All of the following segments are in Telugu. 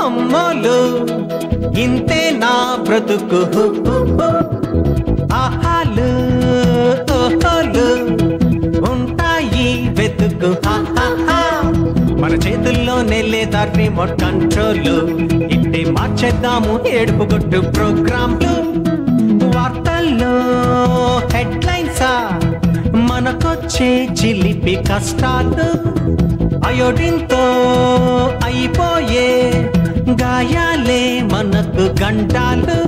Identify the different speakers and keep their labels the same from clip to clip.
Speaker 1: అమ్మోలు ఇంతే నా బ్రతుకు ఆహాలు ఓహోలు ఉంటాయి వెతుకు హా, హా, హా. మన చేతుల్లోనే లేదా రిమోట్ కంట్రోల్ ఇట్టే మార్చేద్దాము ఏడుపు కొట్టు ప్రోగ్రాంలు వార్తల్లో హెడ్లైన్సా మనకొచ్చే చిలిపి కష్టాలు అయోడిన్తో అయిపోయే గాయాలే మనకు గంటాలు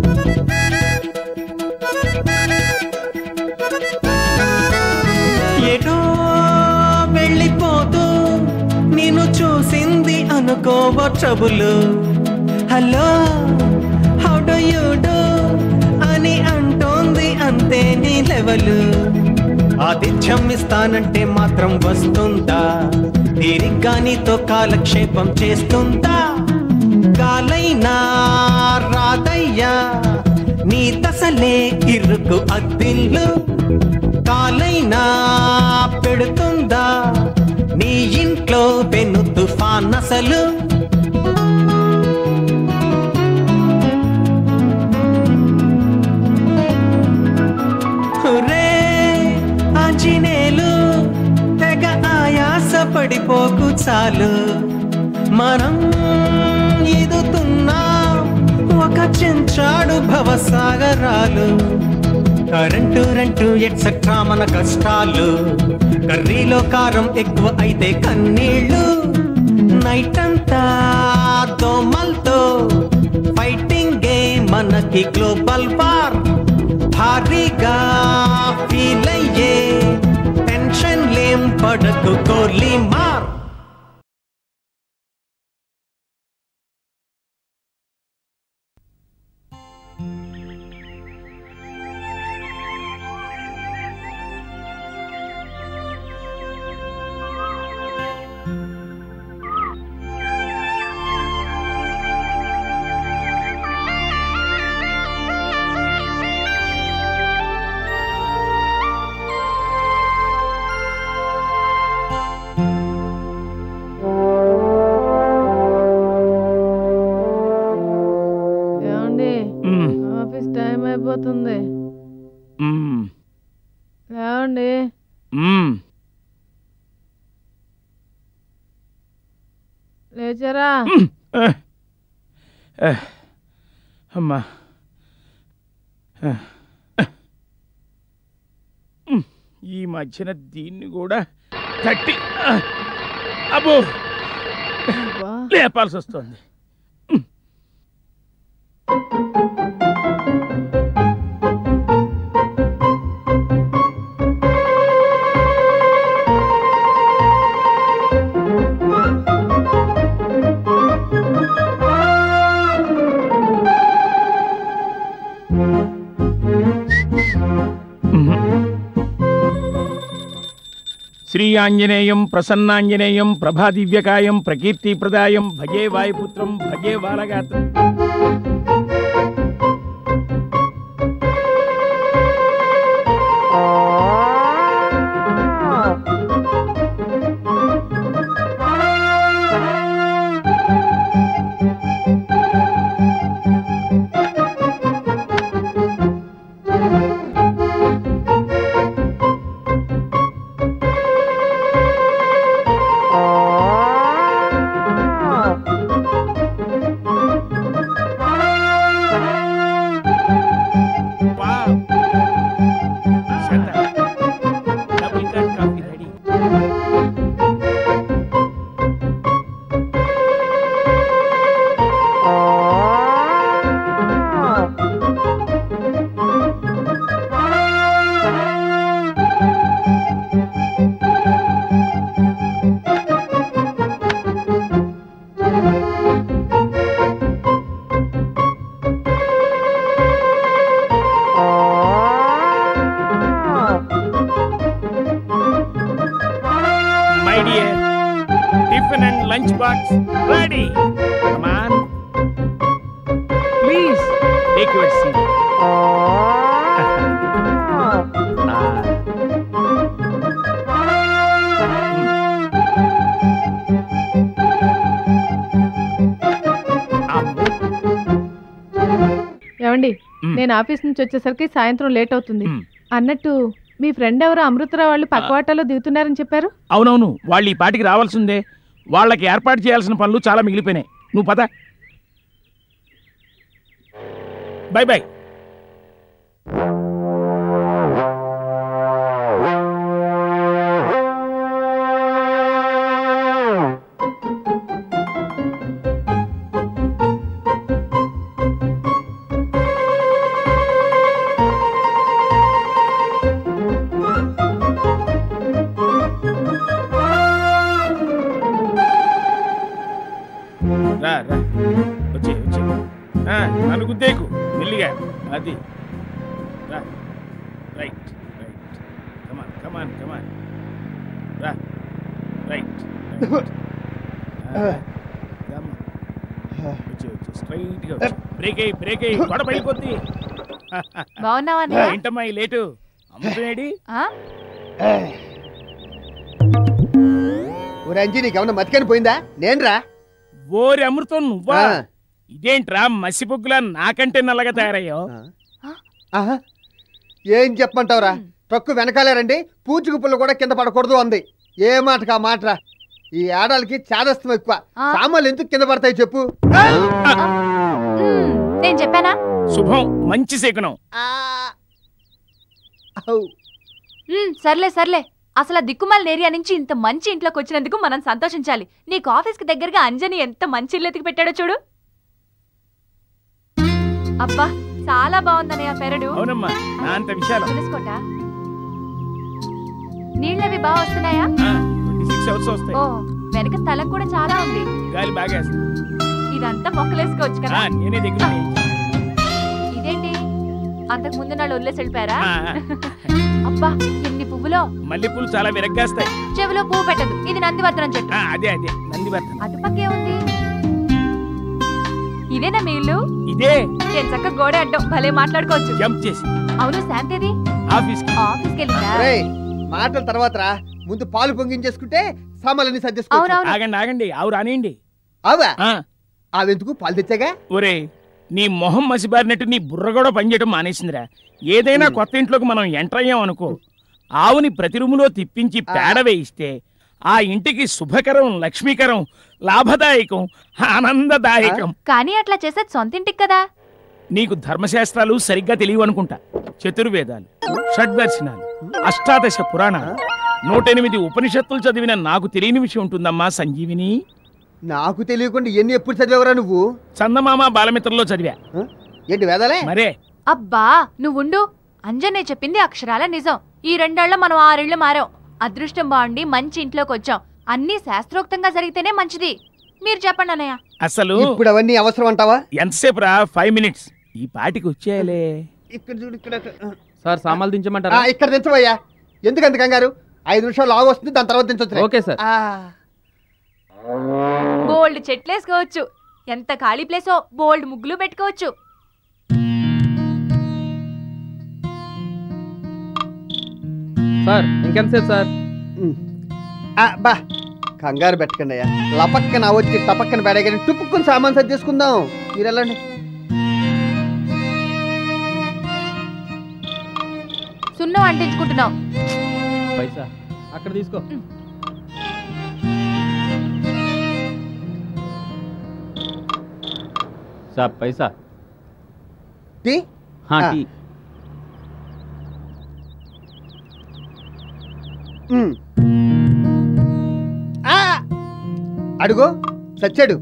Speaker 1: ఎటో వెళ్ళిపోతూ నేను చూసింది అనుకోవ trouble hello how do you do అని అంటోంది అంతే నీ లెవెల్ ఆతిథ్యం ఇస్తానంటే మాత్రం వస్తుందా తీరిగ్గా నీతో కాలక్షేపం చేస్తుందా కాలైనా రాదయ్యా నీ దశలే ఇరుకు అద్దిల్లు కాలైనా పెడుతుందా నీ ఇంట్లో పెను తుఫాన్ అసలు రే ఆంజనేయులు తెగ ఆయాస పడిపోకు చాలు మనం ఈదుతున్నాం ఒక చెంచాడు భవసాగరాలు కరెంటు రెంటు ఎట్సెట్రా మన కష్టాలు కర్రీలో కారం ఎక్కువ అయితే కన్నీళ్ళు నైట్ అంతా దోమల్తో ఫైటింగ్ మనకి గ్లోబల్ వార్ భారీగా ఫీల్ అయ్యే టెన్షన్ లేం పడకు కోర్లీ మార్
Speaker 2: ఏమండి
Speaker 3: మ్మ్.
Speaker 2: ఆఫీస్ టైం అయిపోతుంది
Speaker 3: మ్మ్.
Speaker 2: ఏమండి
Speaker 3: మ్మ్.
Speaker 2: లేచారా
Speaker 3: మ్మ్. Eh. Eh. అమ్మా Eh. Eh. మ్మ్. ఈ మధ్యన దీన్ని కూడా తట్టి Ah. అబ్బో
Speaker 2: అబ్బా,
Speaker 3: లేపాల్సి వస్తుంది శ్రీ ఆంజనేయం ప్రసన్నాంజనేయం ప్రభాదివ్యకాయం ప్రకీర్తిప్రదాయం భజే వాయుపుత్రం భజే బాలగాత్రం Wow. Shut up. Double cut coffee ready. My dear, tiffin and lunch box ready. Come on. Please take your seat. Ah. మ్.
Speaker 2: నేను ఆఫీస్ నుంచి వచ్చేసరికి సాయంత్రం లేట్ అవుతుంది
Speaker 3: మ్.
Speaker 2: అన్నట్టు మీ ఫ్రెండ్ ఎవరో అమృతరావు వాళ్ళు పక్కవాటలో దిగుతున్నారని చెప్పారు
Speaker 3: అవునవును వాళ్ళు ఈ పాటికి రావాల్సిందే వాళ్ళకి ఏర్పాటు చేయాల్సిన పనులు చాలా మిగిలిపోయినాయి నువ్వు పద బై బై రా రా వచ్చే వచ్చే ఆ, నన్ను గుద్దేకు మెల్లిగా అది రా రైట్ రైట్ కమాన్ కమాన్ కమాన్ రా రైట్ వచ్చే వచ్చే స్ట్రైట్గా వచ్చే బ్రేక్ అయ్యి బ్రేక్ అయ్యి గొడవ పడిపోద్ది
Speaker 4: బాగున్నావా అన్నయ్య?
Speaker 3: ఏంటమ్మా ఈ లేటు అమ్ముతున్నాడి
Speaker 4: ఆ
Speaker 5: ఒరే అంజీ నీకేమన్నా మతికని పోయిందా నేనురా
Speaker 3: ఓరి అమృతం నువ్వా
Speaker 5: ఆ.
Speaker 3: ఇదేంట్రా మసిపొగ్గులా నాకంటే నల్లగా తయారయ్యావు
Speaker 5: ఆహా. ఏం చెప్పమంటావురా ట్రక్కు వెనకాలే రండి పూచుకు పుల్ల కూడా కింద పడకూడదు అంది ఏ మాటకా మాటరా ఈ ఆడాలకి చాదస్తం ఎక్కువ
Speaker 4: ఆ.
Speaker 5: సామాన్లు ఎందుకు కింద పడతాయి చెప్పు
Speaker 4: మ్మ్, నేను చెప్పానా
Speaker 3: శుభం మంచి శకునం
Speaker 5: ఆ. ఔ.
Speaker 4: మ్మ్, సర్లే సర్లే అసలు ఆ దిక్కుమాల ఏరియా నుంచి ఇంత మంచి ఇంట్లోకి వచ్చినందుకు మనం సంతోషించాలి నీకు ఆఫీస్కి దగ్గరగా అంజని ఎంత మంచి ఇల్లు ఎతికి పెట్టాడో చూడు అబ్బా చాలా బాగుందన్నయ్య పెరడు
Speaker 3: అవునమ్మా నా అంత విషయాలు
Speaker 4: తెలుసుకోట నీళ్ళవి బాగా వస్తున్నాయా
Speaker 3: ట్వంటీ సిక్స్ అవర్స్ వస్తాయి
Speaker 4: ఓ వెనక స్థలం కూడా చాలా ఉంది
Speaker 3: గాలి బాగా వేస్తుంది.
Speaker 4: ఇదంతా మొక్కలేసుకోవచ్చు
Speaker 3: ఆ,
Speaker 4: కదా
Speaker 3: నేనే దగ్గర ఉన్నాయి.
Speaker 4: ఇదేంటి అంతకు ముందు నాళ్ళు వదిలేసి వెళ్ళిపోయారా
Speaker 3: ఆ,
Speaker 4: అబ్బా ఎన్ని పువ్వులో
Speaker 3: మల్లెపూలు చాలా విరగ్గాస్తాయి
Speaker 4: చెవిలో పువ్వు పెట్టదు ఇది నందివర్ధనం చెట్టు
Speaker 3: ఆ, అదే అదే నందివర్ధన్
Speaker 4: అటుపక్కే ఉంది ఇదేనా మీ ఇల్లు
Speaker 3: ఇదే
Speaker 4: చక్క గోడ అడ్డం భలే మాట్లాడుకోవచ్చు
Speaker 3: జంప్ చేసి
Speaker 4: అవును శాంతిది
Speaker 3: ఆఫీస్ కి
Speaker 4: ఆఫీస్కి వెళ్ళిందా
Speaker 5: ఒరేయ్, మాటల తర్వాత రా ముందు పాలు పొంగించేసుకుంటే సామాన్లన్నీ సర్దేసుకోవచ్చు
Speaker 4: అవునవును
Speaker 3: ఆగండి ఆగండి ఆవు రానియండి
Speaker 5: అవా
Speaker 3: ఆ,
Speaker 5: అవెందుకు పాలు తెచ్చాగా
Speaker 3: ఒరే నీ మొహం మసిబారినట్టు నీ బుర్ర కూడా పనిచేయడం మానేసిందిరా ఏదైనా
Speaker 5: ఉమ్.
Speaker 3: కొత్త ఇంట్లోకి మనం ఎంటర్ అయ్యాం అనుకో ఆవుని ప్రతి రూములో తిప్పించి పేడ వేయిస్తే ఆ ఇంటికి శుభకరం లక్ష్మీకరం లాభదాయకం ఆనందదాయకం
Speaker 4: కానీ అట్లా చేసేది సొంత ఇంటికి కదా
Speaker 3: నీకు ధర్మశాస్త్రాలు సరిగ్గా తెలియవు అనుకుంటా చతుర్వేదాలు షడ్దర్శనాలు అష్టాదశ పురాణాలు నూట ఎనిమిది ఉపనిషత్తులు చదివిన నాకు తెలియని విషయం ఉంటుందమ్మా సంజీవిని
Speaker 5: నాకు తెలియకుండా ఎన్ని ఎప్పుడు చదివేవరా నువ్వు
Speaker 3: చందమామ బాలమిత్రలో చదివా
Speaker 5: ఏంటి వేదాలే
Speaker 3: మరే
Speaker 4: అబ్బా నువ్వుండు అంజనే చెప్పింది అక్షరాల నిజం ఈ రెండేళ్ల మనం ఆరేళ్లు మారాం అదృష్టం బాగుండి మంచి ఇంట్లోకి వచ్చాం అన్నీ శాస్త్రోక్తంగా జరిగితేనే మంచిది మీరు చెప్పండి అన్నయ్య
Speaker 3: అసలు
Speaker 5: ఇప్పుడు అవన్నీ అవసరం అంటావా
Speaker 3: ఎంతసేపు రా ఫైవ్ మినిట్స్ ఈ పాటికి వచ్చేయాలే
Speaker 5: ఇక్కడ చూడు ఇక్కడ
Speaker 6: సార్ సామాన్లు
Speaker 5: ఆ,
Speaker 6: దించమంటారా
Speaker 5: ఇక్కడ దించవయ్యా ఎందుకంత కంగారు ఐదు నిమిషాలు లాగు వస్తుంది దాని తర్వాత దించొచ్చు
Speaker 6: ఓకే సార్
Speaker 4: బోల్డ్ చెట్లేసుకోవచ్చు ఎంత ఖాళీ ప్లేసో బోల్డ్ ముగ్గులు పెట్టుకోవచ్చు
Speaker 6: సార్ ఇంకెంతసేపు సార్
Speaker 5: బా కంగారు పెట్టకండి అయ్యా లపక్కన వచ్చి టపక్కన పెడగానే టుపుక్కుని సామాన్ సర్ది చేసుకుందాం మీరు వెళ్ళండి
Speaker 4: సున్నం అంటించుకుంటున్నాం
Speaker 6: పైసా అక్కడ తీసుకో సార్ పైసా
Speaker 5: టీ?
Speaker 6: హా,
Speaker 5: ఆ.
Speaker 6: టీ
Speaker 5: ఉమ్. ఆ! అడుగో చచ్చాడు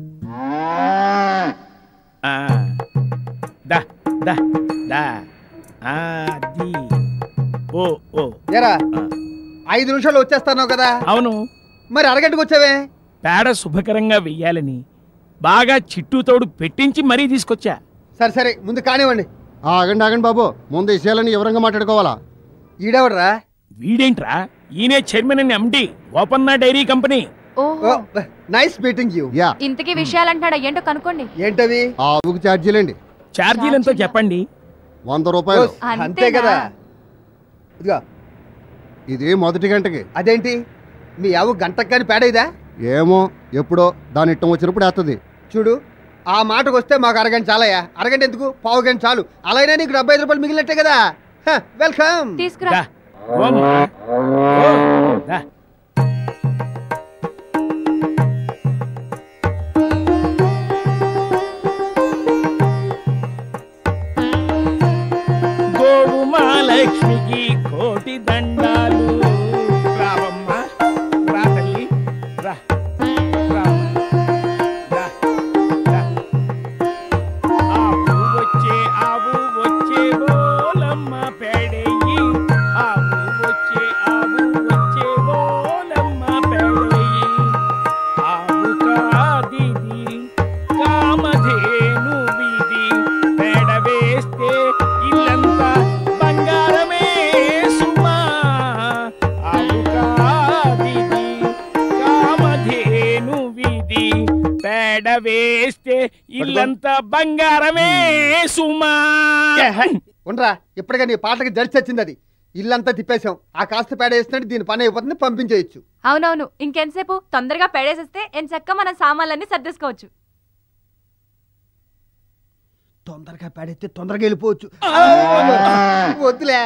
Speaker 3: ఆ, దా దా దా ఆ, అది ఓ ఓ
Speaker 5: ఎరా
Speaker 3: ఆ.
Speaker 5: ఐదు నిమిషాలు వచ్చేస్తాను కదా
Speaker 3: అవును
Speaker 5: మరి అరగంటకు వచ్చావే
Speaker 3: పేడ శుభకరంగా వెయ్యాలని బాగా చిట్టుతోడు పెట్టించి మరీ తీసుకొచ్చా
Speaker 5: సరే సరే ముందు కానివ్వండి
Speaker 7: ఆగండి ఆగండి బాబు ముందు ఈ విషయాలని వివరంగా మాట్లాడుకోవాలా
Speaker 5: ఈడెవడరా
Speaker 3: వీడేంట్రా ఈయనే చైర్మన్ అండ్ ఎండి ఓపన్నా డైరీ కంపెనీ
Speaker 4: ఓహో
Speaker 5: నైస్ మీటింగ్ యూ
Speaker 7: యా
Speaker 4: ఇంతకీ విషయాలు అంటాడా ఏంటో కనుక్కోండి
Speaker 5: ఏంటవి
Speaker 7: ఆవుకి ఛార్జీలండి
Speaker 3: ఛార్జీలు ఎంతో చెప్పండి
Speaker 7: వంద రూపాయలు
Speaker 5: ఓ, అంతే కదా ఇదిగో
Speaker 7: ఇది మొదటి గంటకి
Speaker 5: అదేంటి మీ ఆవు గంటకు కానీ పేడైదా
Speaker 7: ఏమో ఎప్పుడో దాని ఇట్టం వచ్చినప్పుడు వేస్తుంది
Speaker 5: చూడు ఆ మాటకు వస్తే మాకు అరగంట చాలయ్యా అరగంట ఎందుకు పావు గంట చాలు అలా అయినా నీకు డెబ్బై ఐదు రూపాయలు మిగిలినట్టే కదా హ, వెల్కమ్
Speaker 4: తీసుకురా
Speaker 3: దా, ఓ అమ్మా. ఓ, దా. గోవు మహాలక్ష్మికి కోటి దండాలు రావమ్మా రా తల్లి రా రామ్మా. రా, రా. ఆవు వచ్చే ఆవు వచ్చే బోలమ్మ పేడెయ్యి ఆవు వచ్చే ఆవు వచ్చే బోలమ్మ పేడెయ్యి ఆవు కాదిది కామధేను వీధి పేడ వేస్తే ఇల్లంతా బంగారమే సుమా ఆవు కాదిది కామధేను వీధి పేడ వేస్తే ఇల్లంతా బంగారమే సుమా
Speaker 5: ఉండరా ఇప్పటికే నీ పాటకి జడ్చి వచ్చింది అది ఇల్లంతా తిప్పేశాం ఆ కాస్త పేడ వేసినట్టు దీని పని అయిపోతుంది పంపించేయచ్చు
Speaker 4: అవునవును ఇంకెంతసేపు తొందరగా పెడేసేస్తే ఎంచక్క మన సామాన్లన్నీ సర్దేసుకోవచ్చు
Speaker 5: తొందరగా పేడేస్తే తొందరగా వెళ్ళిపోవచ్చు వద్దులే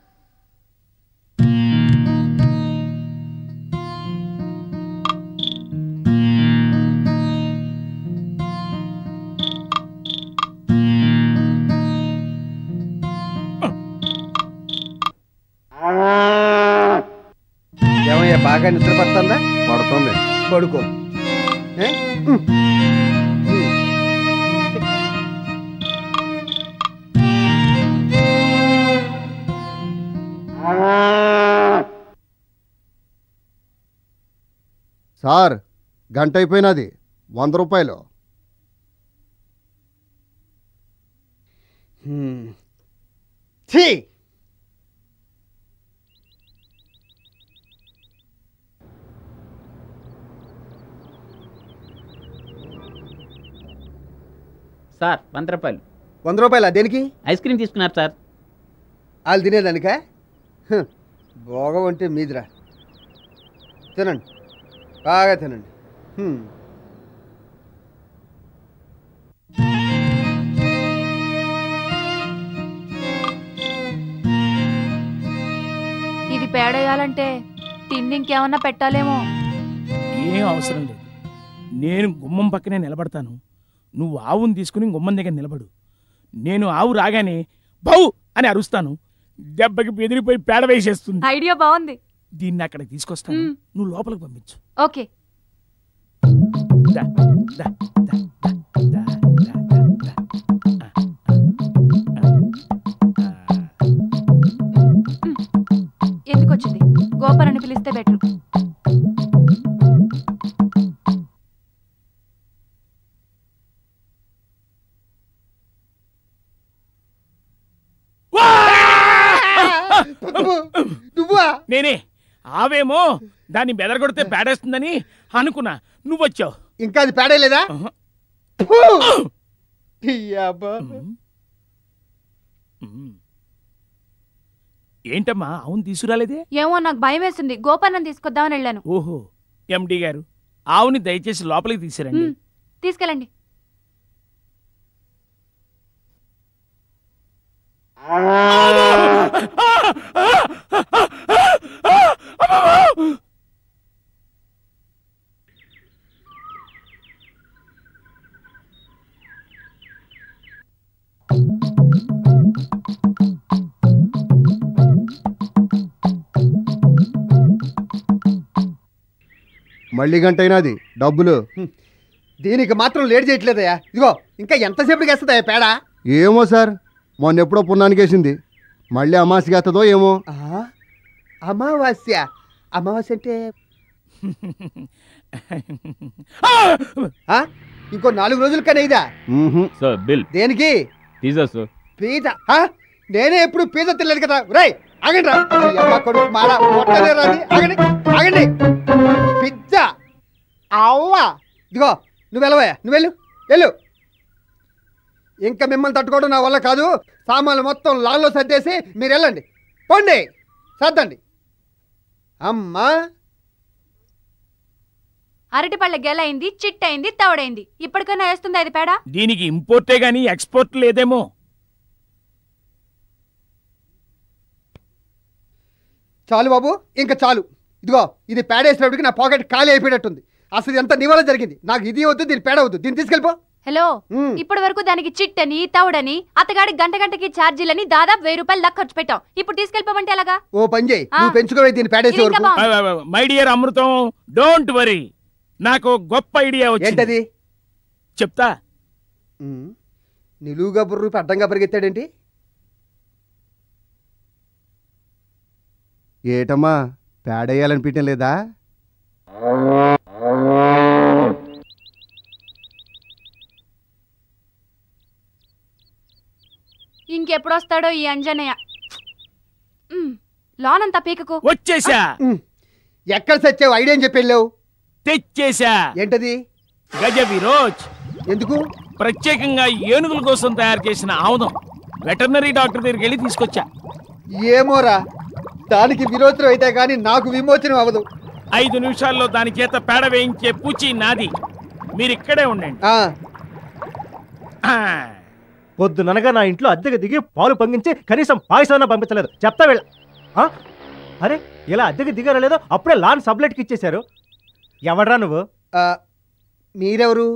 Speaker 5: ఏమయ్యా బాగా నిద్ర పడుతుందా
Speaker 7: పడుతుంది
Speaker 5: పడుకో ఏ? ఉమ్. ఉమ్.
Speaker 7: సార్ గంట అయిపోయినది వంద రూపాయలు
Speaker 5: హ్మ్. ఛీ
Speaker 6: సార్ వంద రూపాయలు
Speaker 5: వంద రూపాయల దేనికి
Speaker 6: ఐస్ క్రీమ్ తీసుకున్నారు సార్
Speaker 5: వాళ్ళు తినేదానికా హ్మ్. భోగం అంటే మీదిరా తినండి బాగా తినండి హ్మ్.
Speaker 4: ఇది పేడేయాలంటే తిండి ఇంకేమన్నా పెట్టాలేమో
Speaker 3: ఏం అవసరం లేదు నేను గుమ్మం పక్కనే నిలబడతాను నువ్వు ఆవుని తీసుకుని గుమ్మం దగ్గర నిలబడు నేను ఆవు రాగానే బౌ అని అరుస్తాను దెబ్బకి బెదిరిపోయి పేడ వేసేస్తుంది
Speaker 4: ఐడియా బాగుంది
Speaker 3: దీన్ని అక్కడికి తీసుకొస్తాను
Speaker 4: మ్.
Speaker 3: నువ్వు లోపలికి పంపించు
Speaker 4: ఓకే
Speaker 3: దా, దా, దా, దా, దా, దా, దా, దా. ఆ, ఆ, ఆ, ఆ.
Speaker 4: ఎందుకు వచ్చింది గోపరని పిలిస్తే బెటర్
Speaker 5: నువ్వా
Speaker 3: నేనే ఆవేమో దాన్ని బెదరగొడితే పేడేస్తుందని అనుకున్నా నువ్వొచ్చావు
Speaker 5: ఇంకా అది పేడేలేదా
Speaker 3: ఆహా.
Speaker 5: ఫు! ఈ అబ్బా.
Speaker 3: మ్. మ్. ఏంటమ్మా అవును తీసుకురాలేదే
Speaker 4: ఏమో నాకు భయం వేస్తుంది గోపన్నం తీసుకొద్దామని వెళ్ళాను
Speaker 3: ఓహో ఎండి గారు ఆవుని దయచేసి లోపలికి తీసిరండి
Speaker 4: మ్, తీసుకెళ్ళండి
Speaker 7: మళ్ళీ గంట అయినది డబ్బులు
Speaker 5: దీనికి మాత్రం లేట్ చేయట్లేదయ్యా ఇదిగో ఇంకా ఎంతసేపటికి వేస్తుందా పేడ
Speaker 7: ఏమో సార్ మొన్న ఎప్పుడో పున్నానికి వేసింది మళ్ళీ అమాసికి వేస్తుందో ఏమో
Speaker 5: ఆ? అమావాస్య అమావాస్య అంటే ఆ? ఇంకో నాలుగు రోజుల కన్నా ఇదా
Speaker 7: మ్మ్హ్మ్.
Speaker 6: సార్ బిల్
Speaker 5: దేనికి
Speaker 6: పిజ్జా సార్
Speaker 5: పీజ ఆ? నేనే ఎప్పుడు పిజ్జా తినలేదు కదా రై ఆగండి రా ఈ అమ్మ కొడుకు మాడ పొట్టనే రాది ఆగండి ఆగండి పిజ్జా అవ్వా ఇదిగో నువ్వు వెళ్ళవయ్యా నువ్వు వెళ్ళు వెళ్ళు ఇంకా మిమ్మల్ని తట్టుకోవడం నా వల్ల కాదు సామాన్లు మొత్తం లాన్లో సర్దేసి మీరు వెళ్ళండి పోండి సర్దండి అమ్మా
Speaker 4: అరటి పళ్ళ గెలైంది చిట్టయింది తవడైంది ఇప్పటికైనా వేస్తుంది అది పేడ
Speaker 3: దీనికి ఇంపోర్టే గాని ఎక్స్పోర్ట్ లేదేమో
Speaker 5: చాలు బాబు ఇంకా చాలు ఇదిగో ఇది పేడేసినప్పటికి నా పాకెట్ ఖాళీ అయిపోయినట్టుంది అసలు ఎంత నివాళ జరిగింది నాకు ఇది వద్దు దీని పేడ వద్దు దీన్ని తీసుకెళ్ళిపో
Speaker 4: హలో
Speaker 5: ఉమ్.
Speaker 4: ఇప్పటి వరకు దానికి చిట్టని తవుడని అతగాడి గంట గంటకి ఛార్జీలని దాదాపు వెయ్యి రూపాయలు దాకా ఖర్చు పెట్టాం ఇప్పుడు తీసుకెళ్ళిపోమంటే ఎలాగా
Speaker 5: ఓ పని చేయి
Speaker 4: ఆ.
Speaker 5: నువ్వు పెంచుకోవే దీన్ని పేడేసే
Speaker 4: ఇది ఇంకా
Speaker 5: వరకు
Speaker 4: బాగుంది.
Speaker 3: My dear Amrutham don't worry నాకు గొప్ప ఐడియా వచ్చింది
Speaker 5: ఏంటది
Speaker 3: చెప్తా
Speaker 5: ఉమ్. నిలువుగా బుర్రూపి అడ్డంగా పరిగెత్తాడేంటి
Speaker 7: ఏటమ్మా పేడేయాలనిపించడం లేదా
Speaker 4: ఇంకెప్పుడు వస్తాడో ఈ అంజనయ్య ఉమ్, లాన్ అంతా పీకకు
Speaker 3: వచ్చేసా
Speaker 5: ఉమ్. ఎక్కడ సచ్చావు ఐడియా అని చెప్పి వెళ్ళావు
Speaker 3: తెచ్చేసా
Speaker 5: ఏంటది
Speaker 3: గజ విరోజ్
Speaker 5: ఎందుకు
Speaker 3: ప్రత్యేకంగా ఏనుగుల కోసం తయారు చేసిన ఆముదం వెటర్నరీ డాక్టర్ దగ్గరికి వెళ్ళి తీసుకొచ్చా
Speaker 5: ఏమోరా దానికి విరోచనం అయితే కానీ నాకు విమోచనం అవ్వదు
Speaker 3: ఐదు నిమిషాల్లో దాని చేత పేడ వేయించే పూచి నాది మీరు ఇక్కడే ఉండండి
Speaker 5: ఆ,
Speaker 3: ఆ,
Speaker 8: పొద్దుననగా నా ఇంట్లో అద్దెకి దిగి పాలు పొంగించి కనీసం పాయసం పంపించలేదు చెప్తా వీళ్ళ ఆ? అరే ఇలా అద్దెకి దిగారో లేదో అప్పుడే లాన్ సబ్లెట్కి ఇచ్చేశారు ఎవడ్రా నువ్వు
Speaker 5: ఆ, మీరెవరు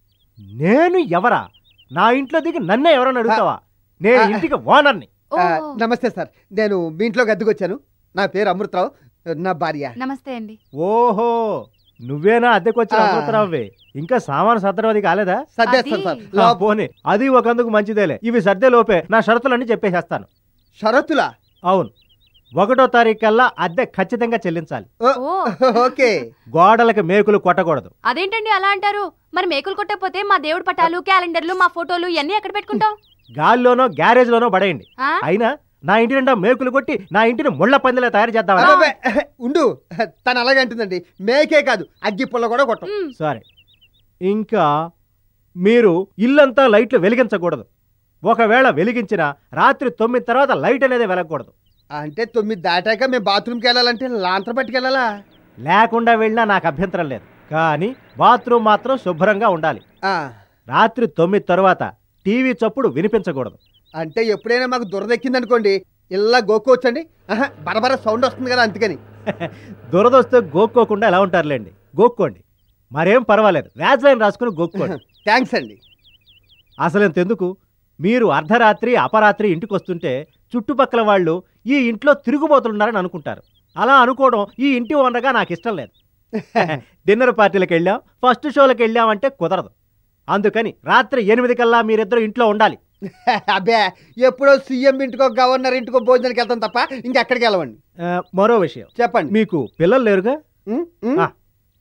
Speaker 8: నేను ఎవరా నా ఇంట్లో దిగి నన్నే ఎవరని అడుగుతావా నేను
Speaker 5: ఆ.
Speaker 8: ఇంటికి ఓనర్ని
Speaker 4: ఓ,
Speaker 5: ఆ, నమస్తే సార్ నేను మీ ఇంట్లోకి అద్దెకొచ్చాను నా పేరు అమృతరావు నా భార్య
Speaker 4: నమస్తే అండి
Speaker 8: ఓహో నువ్వేనా అద్దెకి వచ్చిన
Speaker 5: ఆ.
Speaker 8: అమృతరావువే ఇంకా సామాను సర్దరవది కాలేదా
Speaker 5: సర్దేస్తాను సార్
Speaker 4: అది-
Speaker 8: ఆ,
Speaker 5: లో-
Speaker 8: పోనీ అది ఒకందుకు మంచిదేలే ఇవి సర్దే లోపే నా షరతులన్నీ చెప్పేసేస్తాను
Speaker 5: షరతులా
Speaker 8: అవును ఒకటో తారీఖు కల్లా అద్దె ఖచ్చితంగా చెల్లించాలి
Speaker 5: ఓ,
Speaker 4: ఓ
Speaker 5: ఓకే
Speaker 8: గోడలకి మేకులు కొట్టకూడదు
Speaker 4: అదేంటండి అలా అంటారు మరి మేకులు కొట్టకపోతే మా దేవుడి పటాలు క్యాలెండర్లు మా ఫోటోలు ఇవన్నీ ఎక్కడ పెట్టుకుంటాం
Speaker 8: గాల్లోనో గ్యారేజ్లోనో పడేయండి
Speaker 4: ఆ?
Speaker 8: అయినా నా ఇంటి నిండా మేకులు కొట్టి నా ఇంటిని ముళ్ళ పందిలా తయారు చేద్దామని
Speaker 5: అబ్బబ్బే, ఉండు తను అలాగే అంటుందండి మేకే కాదు అగ్గి పుల్ల కూడా కొట్టం
Speaker 4: ఉమ్,
Speaker 8: సరే ఇంకా మీరు ఇల్లంతా లైట్లు వెలిగించకూడదు ఒకవేళ వెలిగించిన రాత్రి తొమ్మిది తర్వాత లైట్ అనేది వెలగకూడదు
Speaker 5: అంటే తొమ్మిది దాటాక మేము బాత్రూమ్కి వెళ్ళాలంటే లాంతర పట్టుకెళ్ళాలా
Speaker 8: లేకుండా వెళ్ళినా నాకు అభ్యంతరం లేదు కానీ బాత్రూమ్ మాత్రం శుభ్రంగా ఉండాలి
Speaker 5: ఆ,
Speaker 8: రాత్రి తొమ్మిది తర్వాత టీవీ చప్పుడు వినిపించకూడదు
Speaker 5: అంటే ఎప్పుడైనా మాకు దురదెక్కింది అనుకోండి ఇలా గోక్కోవచ్చండి ఆహా, బరబర సౌండ్ వస్తుంది కదా అందుకని
Speaker 8: దురదొస్తే గోక్కోకుండా ఎలా ఉంటారులేండి గోక్కోండి మరేం పర్వాలేదు వ్యాజ్లైన్ రాసుకుని గోక్కోండి
Speaker 5: థ్యాంక్స్ అండి
Speaker 8: అసలు ఎంతెందుకు మీరు అర్ధరాత్రి అపరాత్రి ఇంటికి వస్తుంటే చుట్టుపక్కల వాళ్ళు ఈ ఇంట్లో తిరుగుబోతున్నారని అనుకుంటారు అలా అనుకోవడం ఈ ఇంటి ఓనర్గా నాకు ఇష్టం లేదు డిన్నర్ పార్టీలకు వెళ్ళాం ఫస్ట్ షోలకు వెళ్ళామంటే కుదరదు అందుకని రాత్రి ఎనిమిది కల్లా మీరిద్దరు ఇంట్లో ఉండాలి
Speaker 5: అబ్బే ఎప్పుడో సీఎం ఇంటికో గవర్నర్ ఇంటికో భోజనానికి వెళ్తాం తప్ప ఇంకెక్కడికి వెళ్ళవండి
Speaker 8: ఆ, మరో విషయం
Speaker 5: చెప్పండి
Speaker 8: మీకు పిల్లలు లేరుగా
Speaker 5: ఉం? ఉం?
Speaker 8: ఆ.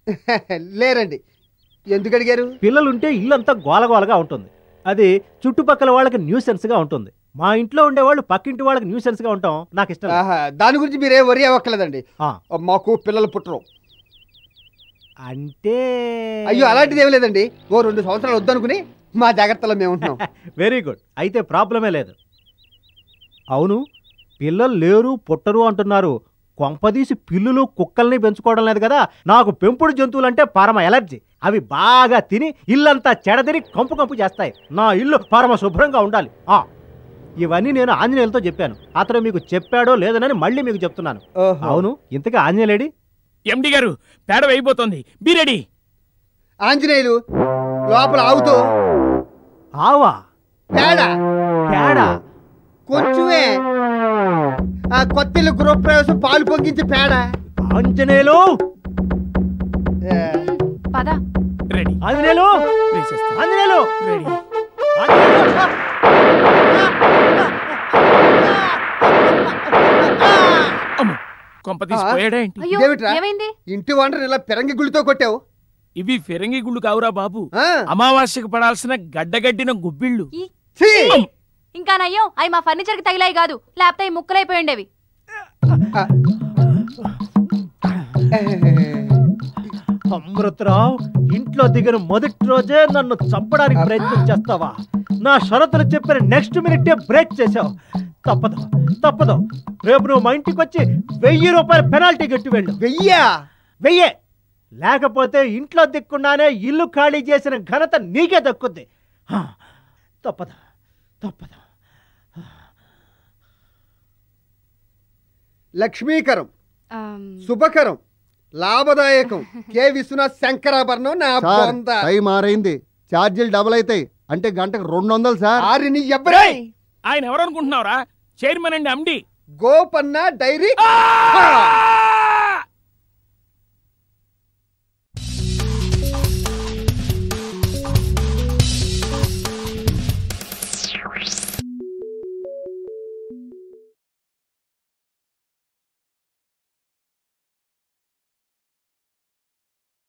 Speaker 5: లేరండి ఎందుకు అడిగారు
Speaker 8: పిల్లలుంటే ఇల్లంతా గోలగోలగా ఉంటుంది అది చుట్టుపక్కల వాళ్ళకి న్యూసెన్స్గా ఉంటుంది మా ఇంట్లో ఉండేవాళ్ళు పక్కింటి వాళ్ళకి న్యూసెన్స్గా ఉంటాం నాకు ఇష్టం లేదు.
Speaker 5: ఆహా, దాని గురించి మీరే వరి అవ్వక్కర్లేదండి
Speaker 8: ఆ,
Speaker 5: మాకు పిల్లలు పుట్టరు
Speaker 8: అంటే
Speaker 5: అయ్యో అలాంటిది ఏం లేదండి ఓ రెండు సంవత్సరాలు వద్దనుకుని మా జాగ్రత్తలో మేము ఉంటున్నాం
Speaker 8: వెరీ గుడ్ అయితే ప్రాబ్లమే లేదు అవును పిల్లలు లేరు పుట్టరు అంటున్నారు కొంపదీసి పిల్లులు కుక్కల్ని పెంచుకోవడం లేదు కదా నాకు పెంపుడు జంతువులంటే పరమ ఎలర్జీ అవి బాగా తిని ఇల్లంతా చెడదిరి కంపు కంపు చేస్తాయి నా ఇల్లు పరమ శుభ్రంగా ఉండాలి ఆ ఇవన్నీ నేను ఆంజనేయులతో చెప్పాను అతను మీకు చెప్పాడో లేదనని మళ్ళీ మీకు చెప్తున్నాను
Speaker 5: ఓహో.
Speaker 8: అవును ఇంతగా ఆంజనేయులేడి
Speaker 3: ఎండి గారు పేడ వేయబోతోంది బీ రెడీ
Speaker 5: ఆంజనేయులు లోపల ఆవుతో
Speaker 8: ఆవా
Speaker 5: పేడ
Speaker 8: పేడా
Speaker 5: కొంచెమే ఆ కొత్తిల్లు గృహప్రవేశం పాలు పొంగించి పేడ
Speaker 8: ఆంజనేయులు
Speaker 5: ఏ,
Speaker 4: ఉమ్, పద
Speaker 3: రెడీ
Speaker 8: ఆంజనేయులు
Speaker 3: వేసేస్తా
Speaker 8: ఆంజనేయులు
Speaker 3: రెడీ
Speaker 8: ఆంజనేయులు
Speaker 3: అమ్మో కొంప తీసిపోయాడా ఏంటి
Speaker 4: అయ్యో
Speaker 5: ఇదేమిట్రా?
Speaker 4: ఏమైంది
Speaker 5: ఇంటి వంటని ఇలా పెరంగి గుళ్ళతో కొట్టావు
Speaker 3: ఇవి ఫిరంగి గుళ్ళు కావురా బాబు
Speaker 5: ఆ,
Speaker 3: అమావాస్యకు పడాల్సిన గడ్డగడ్డిన గుబ్బిళ్ళు
Speaker 5: ఛీ!
Speaker 4: ఇంకా నయ్యం అవి మా ఫర్నిచర్ కి తగిలాయి కాదు లేకపోతే అవి ముక్కలైపోయి ఉండేవి
Speaker 8: అమృతరావు ఇంట్లో దిగిన మొదటి రోజే నన్ను చంపడానికి ప్రయత్నం చేస్తావా నా షరతులు చెప్పిన నెక్స్ట్ మినిటే బ్రేక్ చేసావు తప్పదు తప్పదు రేపు నువ్వు మా ఇంటికి వచ్చి వెయ్యి రూపాయల పెనాల్టీ కట్టి వెళ్ళు
Speaker 5: వెయ్యా
Speaker 8: వెయ్యే లేకపోతే ఇంట్లో దిక్కుండానే ఇల్లు ఖాళీ చేసిన ఘనత నీకే దక్కుద్ది హా, తప్పదా తప్పదా
Speaker 5: లక్ష్మీకరం శుభకరం లాభదాయకం కె విశ్వనాథ్ శంకరాభరణం నా
Speaker 7: సార్
Speaker 5: బొంద
Speaker 7: టైం ఆరైంది ఛార్జీలు డబుల్ అవుతాయి అంటే గంటకు రెండు వందలు సార్
Speaker 5: ఆరిని ఎవ్వరే
Speaker 3: ఆయన ఎవరు అనుకుంటున్నావురా చైర్మన్ అండి ఎండి
Speaker 5: గోపన్న డైరీ